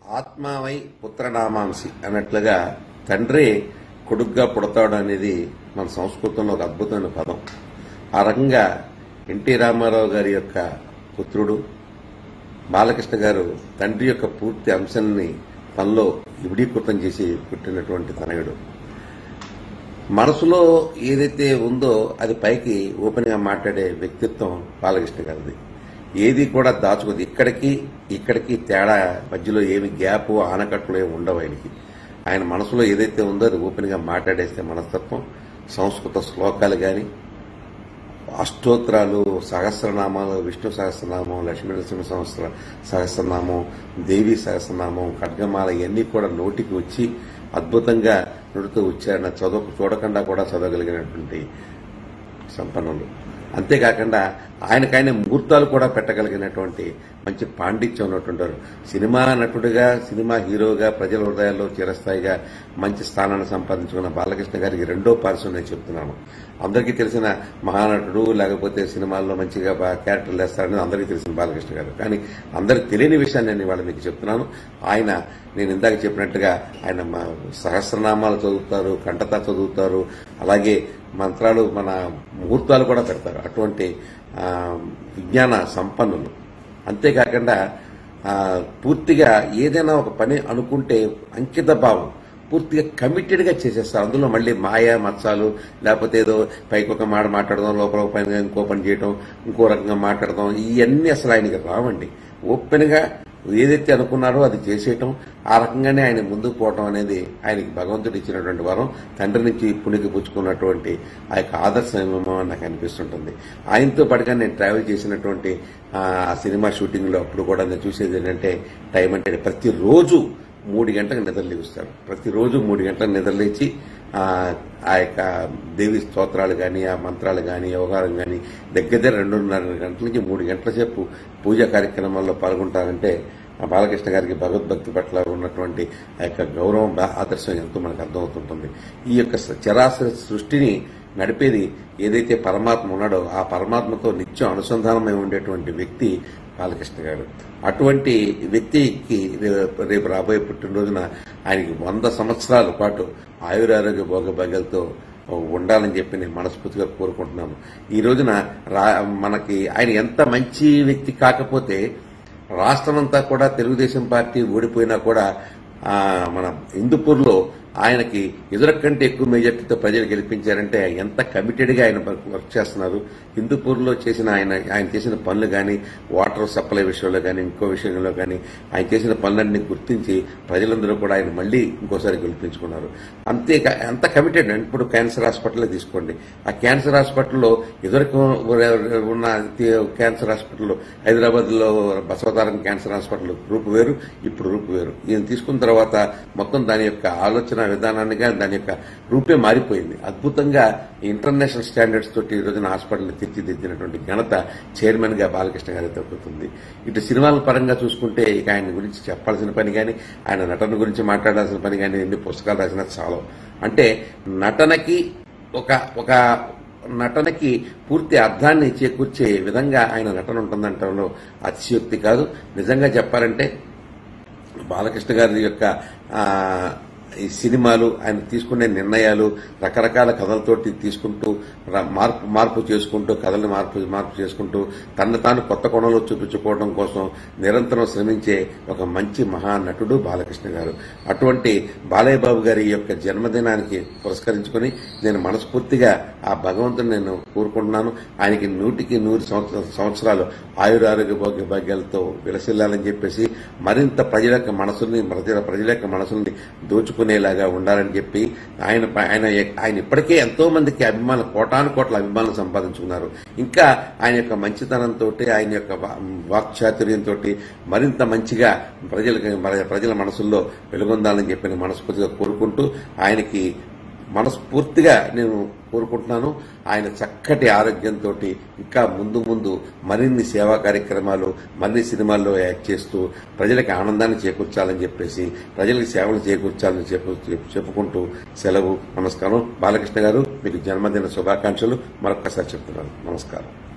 ఆత్మావై పుత్రనామాంసి అన్నట్లుగా తండ్రి కొడుగ్గా పుడతాడు అనేది మన సంస్కృతంలో ఒక అద్భుతమైన పదం ఆ రకంగా ఎన్టీ రామారావు గారి యొక్క పుత్రుడు బాలకృష్ణ గారు తండ్రి యొక్క పూర్తి అంశాన్ని తనలో విడీకృతం చేసి పుట్టినటువంటి తనయుడు మనసులో ఏదైతే ఉందో అది పైకి ఓపెన్ గా మాట్లాడే వ్యక్తిత్వం బాలకృష్ణ గారిది ఏది కూడా దాచుకోదు ఇక్కడికి ఇక్కడికి తేడా మధ్యలో ఏమి గ్యాప్ ఆనకట్లు ఏమి ఉండవు ఆయనకి ఆయన మనసులో ఏదైతే ఉందో అది ఓపెన్ గా మాట్లాడేస్తే మనస్తత్వం సంస్కృత శ్లోకాలు గాని అష్టోత్తరాలు సహస్రనామాలు విష్ణు సహస్రనామం లక్ష్మీ నరసింహ సంవత్సర సహస్రనామం దేవి సహస్రనామం ఖడ్గమాల ఇవన్నీ కూడా నోటికి వచ్చి అద్భుతంగా నుడుతూ ఉచ్చారణ చదువు చూడకుండా కూడా చదవగలిగినటువంటి సంపన్నులు అంతేకాకుండా ఆయనకైన ముహూర్తాలు కూడా పెట్టగలిగినటువంటి మంచి పాండిత్యం ఉన్నటువంటి వారు. సినిమా నటుడిగా సినిమా హీరోగా ప్రజల హృదయాల్లో చిరస్థాయిగా మంచి స్థానాన్ని సంపాదించుకున్న బాలకృష్ణ గారికి రెండో పార్శ్వం నేను చెప్తున్నాను అందరికీ తెలిసిన మహానటుడు లేకపోతే సినిమాల్లో మంచిగా బా- క్యారెక్టర్లు వేస్తారని అందరికీ తెలిసిన బాలకృష్ణ గారు కానీ అందరికి తెలియని విషయాన్ని నేను ఇవాళ మీకు చెప్తున్నాను ఆయన నేను ఇందాక చెప్పినట్టుగా ఆయన మా సహస్రనామాలు చదువుతారు కంటత చదువుతారు అలాగే మంత్రాలు మన ముహూర్తాలు కూడా పెడతారు అటువంటి ఆ, విజ్ఞాన సంపన్నులు అంతేకాకుండా ఆ, పూర్తిగా ఏదైనా ఒక పని అనుకుంటే అంకిత భావం పూర్తిగా కమిటెడ్ గా చేసేస్తారు అందులో మళ్ళీ మాయ మత్సాలు లేకపోతే ఏదో పైకి ఒక మాట మాట్లాడడం లోపల ఒక పని ఇంకో పని చేయడం ఇంకో రకంగా మాట్లాడడం ఇవన్నీ అసలు ఆయనకి రావండి ఓపెన్ గా ఏదైతే అనుకున్నారో అది చేసేయటం ఆ రకంగానే ఆయన ముందుకు పోవటం అనేది ఆయనకి భగవంతుడు ఇచ్చినటువంటి వరం తండ్రి నుంచి పుణికి పుచ్చుకున్నటువంటి ఆ యొక్క ఆదర్శమేమో అని నాకు అనిపిస్తుంటుంది ఆయనతో పాటుగా నేను ట్రావెల్ చేసినటువంటి ఆ సినిమా షూటింగ్ లో అప్పుడు కూడా నేను చూసేది ఏంటంటే టైం అంటే ప్రతిరోజు మూడు గంటలకు నిద్రలేస్తారు ప్రతిరోజు మూడు గంటలకు నిద్రలేచి ఆ ఆ యొక్క దేవి స్తోత్రాలు కానీ ఆ మంత్రాలు కానీ వ్యవహారం కానీ దగ్గర దగ్గర రెండున్నర గంటల నుంచి మూడు గంటల సేపు పూజా కార్యక్రమాల్లో పాల్గొంటారంటే ఆ బాలకృష్ణ గారికి భగవద్భక్తి పట్ల ఉన్నటువంటి ఆ యొక్క గౌరవం బా- ఆదర్శం ఎంతో మనకు అర్థమవుతుంటుంది ఈ యొక్క స- చరాచర సృష్టిని నడిపేది ఏదైతే పరమాత్మ ఉన్నాడో ఆ పరమాత్మతో నిత్యం అనుసంధానమై ఉండేటువంటి వ్యక్తి బాలకృష్ణ గారు అటువంటి వ్యక్తికి రే- రేపు రాబోయే పుట్టినరోజున ఆయనకి వంద సంవత్సరాల పాటు ఆయురారోగ్య భోగభాగ్యాలతో ఉండాలని చెప్పి నేను మనస్ఫూర్తిగా కోరుకుంటున్నాను ఈ రోజున రా మనకి ఆయన ఎంత మంచి వ్యక్తి కాకపోతే రాష్ట్రమంతా కూడా తెలుగుదేశం పార్టీ ఓడిపోయినా కూడా ఆ, మన హిందూపూర్లో ఆయనకి ఎదుర కంటే ఎక్కువ మెజార్టీతో ప్రజలు గెలిపించారంటే ఎంత కమిటెడ్ గా ఆయన వర్క్ చేస్తున్నారు హిందూపూర్లో చేసిన ఆయన ఆయన చేసిన పనులు కానీ వాటర్ సప్లై విషయంలో కానీ ఇంకో విషయంలో కానీ ఆయన చేసిన పనులన్నీ గుర్తించి ప్రజలందరూ కూడా ఆయన మళ్ళీ ఇంకోసారి గెలిపించుకున్నారు అంతే అంత కమిటెడ్ ఇప్పుడు క్యాన్సర్ హాస్పిటల్ తీసుకోండి ఆ క్యాన్సర్ హాస్పిటల్లో ఎదురకు ఉన్న క్యాన్సర్ హాస్పిటల్ హైదరాబాద్ లో బసవతారం క్యాన్సర్ హాస్పిటల్ రూపు వేరు ఇప్పుడు రూపు వేరు ఈయన తీసుకున్న తర్వాత మొత్తం దాని యొక్క ఆలోచన విధానాన్నిగా దాని యొక్క రూపే మారిపోయింది అద్భుతంగా ఇంటర్నేషనల్ స్టాండర్డ్స్ తోటి ఈ రోజున హాస్పిటల్ తీర్చిదిద్దినటువంటి ఘనత చైర్మన్ గా బాలకృష్ణ గారి దక్కుతుంది ఇటు సినిమాల పరంగా చూసుకుంటే ఇక ఆయన గురించి చెప్పాల్సిన పని కానీ ఆయన నటన గురించి మాట్లాడాల్సిన పని కానీ ఎన్ని పుస్తకాలు రాసినా చాలు అంటే నటనకి ఒక ఒక నటనకి పూర్తి అర్థాన్ని చేకూర్చే విధంగా ఆయన నటన ఉంటుందంటంలో అతిశయోక్తి కాదు నిజంగా చెప్పాలంటే బాలకృష్ణ గారి యొక్క ఆ, ఈ సినిమాలు ఆయన తీసుకునే నిర్ణయాలు రకరకాల కథలతోటి తీసుకుంటూ ర- మార్పు మార్పు చేసుకుంటూ కథల్ని మార్పు మార్పు చేసుకుంటూ తన తాను కొత్త కోణంలో చూపించుకోవడం కోసం నిరంతరం శ్రమించే ఒక మంచి మహానటుడు బాలకృష్ణ గారు అటువంటి బాలయ్య బాబు గారి యొక్క జన్మదినానికి పురస్కరించుకొని నేను మనస్ఫూర్తిగా ఆ భగవంతుని నేను కోరుకుంటున్నాను ఆయనకి నూటికి నూరు సంవత్సర సంవత్సరాలు ఆయురారోగ్య భోగ్య భాగ్యాలతో విలసిల్లాలని చెప్పేసి మరింత ప్రజల యొక్క మనసుల్ని ప్రజల ప్రజల యొక్క మనసుల్ని దోచుకునేలాగా ఉండాలని చెప్పి ఆయన ఆయన ఆయన ఇప్పటికే ఎంతో మందికి అభిమానులు కోటాను కోట్ల అభిమానులు సంపాదించుకున్నారు ఇంకా ఆయన యొక్క మంచితనంతో ఆయన యొక్క వా- వాక్చాతుర్యంతో మరింత మంచిగా ప్రజలకి ప్రజల మనసుల్లో వెలుగొందాలని చెప్పి నేను మనస్ఫూర్తిగా కోరుకుంటూ ఆయనకి మనస్ఫూర్తిగా నేను కోరుకుంటున్నాను ఆయన చక్కటి ఆరోగ్యంతో ఇంకా ముందు ముందు మరిన్ని సేవా కార్యక్రమాలు మరిన్ని సినిమాల్లో యాక్ట్ చేస్తూ ప్రజలకు ఆనందాన్ని చేకూర్చాలని చెప్పేసి ప్రజలకు సేవలు చేకూర్చాలని చెప్పు చెప్పుకుంటూ సెలవు నమస్కారం బాలకృష్ణ గారు మీకు జన్మదిన శుభాకాంక్షలు మరొక్కసారి చెప్తున్నాను నమస్కారం